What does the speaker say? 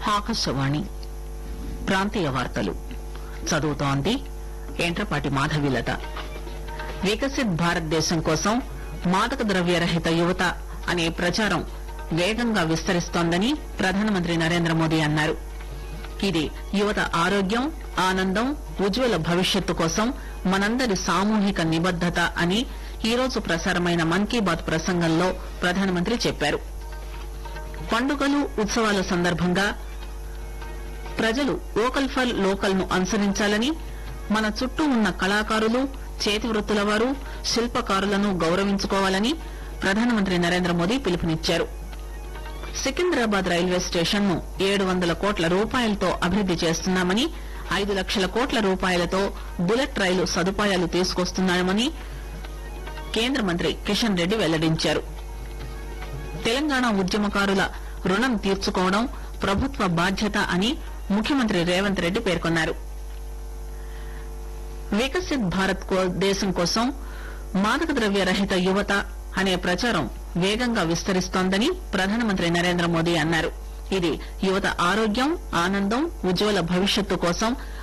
ఆకాశవాణి ప్రాంతీయ వార్తలు చదువుతోంది ఎంట్రపాటి మాధవిలత వికసిత్ భారతదేశం కోసం మాదక ద్రవ్య రహిత యువత అనే ప్రచారం వేగంగా విస్తరిస్తోందని ప్రధానమంత్రి నరేంద్ర మోదీ అన్నారు ఇది యువత ఆరోగ్యం ఆనందం ఉజ్వల భవిష్యత్తు కోసం మనందరి సామూహిక నిబద్దత అని ఈరోజు ప్రసారమైన మన్ కీ బాత్ ప్రసంగంలో ప్రధానమంత్రి చెప్పారు పండుగలు ఉత్సవాల సందర్భంగా ప్రజలు వోకల్ ఫర్ లోకల్ ను అనుసరించాలని మన చుట్టూ ఉన్న కళాకారులు చేతి వృత్తుల వారు శిల్పకారులను గౌరవించుకోవాలని ప్రధానమంత్రి నరేంద్ర మోదీ పిలుపునిచ్చారు సికింద్రాబాద్ రైల్వే స్టేషన్ ను ఏడు వందల కోట్ల రూపాయలతో అభివృద్ది చేస్తున్నామని ఐదు లక్షల కోట్ల రూపాయలతో బుల్లెట్ రైలు సదుపాయాలు తీసుకొస్తున్నామని కేంద్ర మంత్రి కిషన్ రెడ్డి వెల్లడించారు తెలంగాణ ఉద్యమకారుల రుణం తీర్చుకోవడం ప్రభుత్వ బాధ్యత అని ముఖ్యమంత్రి రేవంత్ రెడ్డి పేర్కొన్నారు వికసిత్ భారత్ కో- దేశం కోసం మాదక ద్రవ్య రహిత యువత అనే ప్రచారం వేగంగా విస్తరిస్తోందని ప్రధానమంత్రి నరేంద్ర మోదీ అన్నారు ఇది యువత ఆరోగ్యం ఆనందం ఉజ్వల భవిష్యత్తు కోసం